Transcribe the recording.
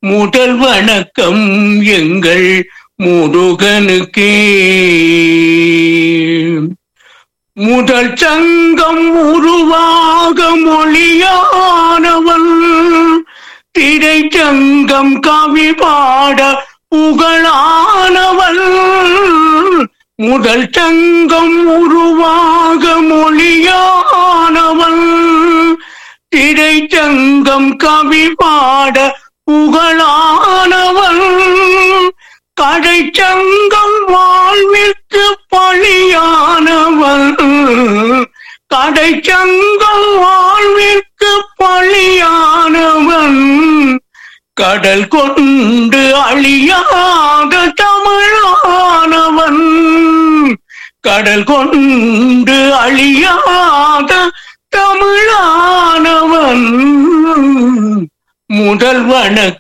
முதல் வணக்கம் எங்கள் முருகனுக்கே முதல் சங்கம் உருவாக மொழியானவன் திரை சங்கம் கவி பாட புகழானவன் முதல் சங்கம் உருவாக மொழியானவன் திரை சங்கம் கவி பாட புகழானவன் கடை சங்கம் வாழ்விற்கு பழியானவன் கடை சங்கம் வாழ்விற்கு பழியானவன் கடல் கொண்டு அழியாத தமிழானவன் கடல் கொண்டு அழியாத தமிழானவன் முதல் வணக்கம்